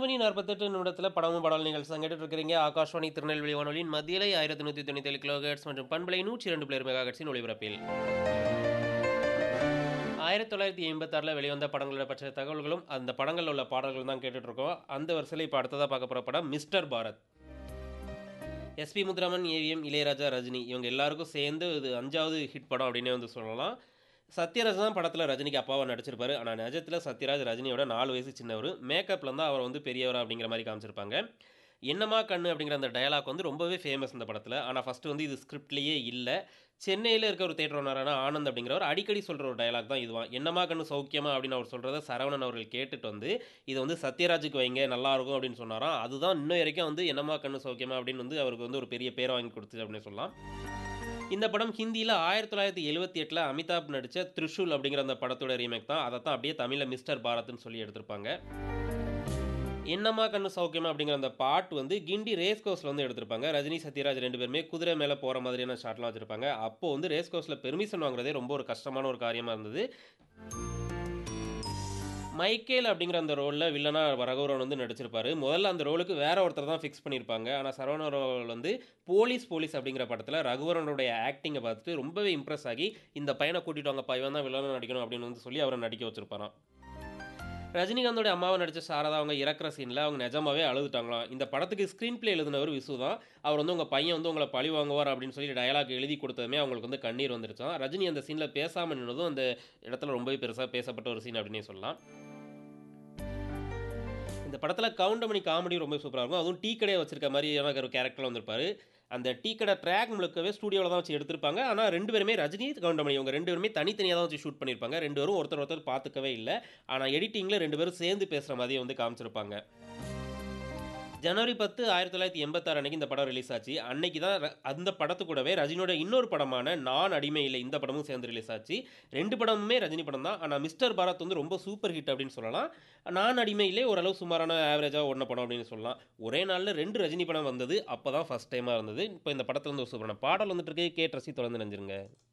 மணி 48 நிமிடத்தில படமும் பாடல் நிகழ்ச்சி தான் கேட்டுட்டு இருக்கிறீங்க. ஆகாஷ்வாணி திருநெல்வேலி வானொலியின் மத்தியலை 1197 கிலோஹெர்ட்ஸ் மற்றும் பண்பலை 102 மெகாஹெர்ட்ஸின் ஒலிபரப்பில். 1986ல வெளிவந்த படங்களோட பற்றிய தகவல்களும், அந்த படங்கள்ல உள்ள பாடல்களும் தான் கேட்டுட்டு இருக்கோம். அந்த வரிசையில இப்ப அடுத்ததா பார்க்க போற படம் mister Bharat. SP Muthuraman, AVM, Ilaiyaraaja, Rajini இவங்க எல்லாருக்கும் சேர்ந்து இது 5வது ஹிட் படம் அப்படின்னே வந்து சொல்லலாம். சத்யராஜ் தான் படத்துல ரஜினிக்கு அப்பாவா நடிச்சிருப்பாரு. ஆனா நிஜத்துல சத்யராஜ் ரஜினியோட 4 வயசு சின்னவரு. மேக்கப்ல தான் அவர் வந்து பெரியவரா அப்படிங்கிற மாரி காமிச்சிருப்பாங்க. "என்னம்மா கண்ணு" அப்படிங்கிற அந்த டயலாக் வந்து ரொம்பவே ஃபேமஸ் இந்த படத்துல. ஆனா ஃபர்ஸ்ட் வந்து இது ஸ்கிரிப்ட்லயே இல்ல. சென்னையில இருக்க ஒரு தியேட்டர் ஓனரான ஆனந்த் அப்படிங்கிறவர் அடிக்கடி சொல்ற ஒரு டயலாக் தான் இதுவாம். "என்னம்மா கண்ணு சௌக்கியமா" அப்படின்னு அவர் சொல்றத சரவணன் அவர்கள் கேட்டுட்டு வந்து, "இத வந்து சத்யராஜுக்கு வைங்க நல்லாருக்கும்" அப்படின்னு சொன்னாராம். அதுதான் இன்ன வரைக்கும் வந்து "என்னம்மா கண்ணு சௌக்கியமா" அப்படின்னு வந்து அவருக்கு வந்து ஒரு பெரிய பேர வாங்கி கொடுத்தது அப்படின்னே சொல்லலாம். இந்த படம் ஹிந்தியில 1978ல அமிதாப் நடிச்ச "த்ரிஷூல்" அப்படிங்கிற அந்த படத்தோட ரீமேக் தான். அதத்தான் அப்படியே தமிழ்ல மிஸ்டர் பாரத்ன்னு சொல்லி எடுத்திருப்பாங்க. "என்னம்மா கண்ணு சௌக்கியமா" அப்படிங்கிற அந்த பாட்டு வந்து கிண்டி ரேஸ் கோர்ஸ்ல வந்து எடுத்திருப்பாங்க. ரஜினி, சத்யராஜ் 2 பேருமே குதிரை மேல போற மாதிரியான ஷாட்லாம் வச்சிருப்பாங்க. அப்போ வந்து ரேஸ் கோர்ஸ்ல பெர்மிஷன் வாங்குறதே ரொம்ப ஒரு கஷ்டமான ஒரு காரியமா இருந்தது. மைக்கேல் அப்படிங்கிற அந்த ரோல்ல வில்லனா ரகுவரன் வந்து நடிச்சிருப்பாரு. முதல்ல அந்த ரோலுக்கு வேற ஒருத்தர தான் ஃபிக்ஸ் பண்ணியிருப்பாங்க. ஆனா சரவணன் அவர்கள் வந்து "போலீஸ் போலீஸ்" அப்படிங்கிற படத்துல ரகுவரனுடைய ஆக்டிங்க பார்த்துட்டு ரொம்பவே இம்ப்ரெஸ் ஆகி, "இந்த பையன கூட்டிட்டு வாங்கப்பா, இவன் தான் வில்லனா நடிக்கணும்" அப்படின்னு வந்து சொல்லி அவர நடிக்க வச்சிருப்பாராம். ரஜினிகாந்தோட அம்மாவா நடிச்ச சாரதா அவங்க இறக்குற சீன்ல அவங்க நிஜமாவே அழுதுட்டாங்களாம். இந்த படத்துக்கு ஸ்க்ரீன் பிளே எழுதினவர் விசு தான். அவர் வந்து "உங்க பையன் வந்து உங்கள பழி வாங்குவார்" அப்படின்னு சொல்லி டயலாக் எழுதி கொடுத்ததுமே அவங்களுக்கு வந்து கண்ணீர் வந்துருச்சாம். ரஜினி அந்த சீன்ல பேசாம நின்னதும் அந்த இடத்துல ரொம்பவே பெருசா பேசப்பட்ட ஒரு சீன் அப்படின்னே சொல்லலாம். இந்த படத்துல கவுண்டமணி காமெடி ரொம்ப சூப்பரா இருக்கும். அதுவும் டீ கடைய வச்சிருக்க மாரியான ஒரு கேரக்டர்ல வந்திருப்பாரு. அந்த டீ கடை ட்ராக் முழுக்கவே ஸ்டுடியோல தான் வச்சு எடுத்திருப்பாங்க. ஆனா 2 பேருமே ரஜினி, கவுண்டமணி இவங்க 2 பேருமே தனித்தனியா தான் வச்சு ஷூட் பண்ணியிருப்பாங்க. 2 பேரும் ஒருத்தர் ஒருத்தர் பார்த்துக்கவே இல்ல. ஆனா எடிட்டிங்ல 2 பேரும் சேர்ந்து பேசுற மாதிரியே வந்து காமிச்சிருப்பாங்க. ஜனவரி 10, 1986 அன்னைக்கு இந்த படம் ரிலீஸ் ஆச்சு. அன்னைக்கு தான் ர அந்த படத்து கூடவே ரஜினியோட இன்னொரு படமான "நான் அடிமை இல்லை" இந்த படமும் சேர்ந்து ரிலீஸ் ஆச்சு. 2 படமுமே ரஜினி படம் தான். ஆனா மிஸ்டர் பாரத் வந்து ரொம்ப சூப்பர் ஹிட் அப்படின்னு சொல்லலாம். "நான் அடிமை இல்லை" ஓரளவு சுமாரான ஆவரேஜா ஓடுன படம் அப்படின்னு சொல்லலாம். ஒரே நாள்ல 2 ரஜினி படம் வந்தது. அப்பதான் ஃபர்ஸ்ட் டைமா இருந்தது. இப்ப இந்த படத்துல இருந்து ஒரு சூப்பரான பாடல் வந்துட்டு இருக்கு. கேட்டு ரசித்து தொடர்ந்து இணைஞ்சிருங்க.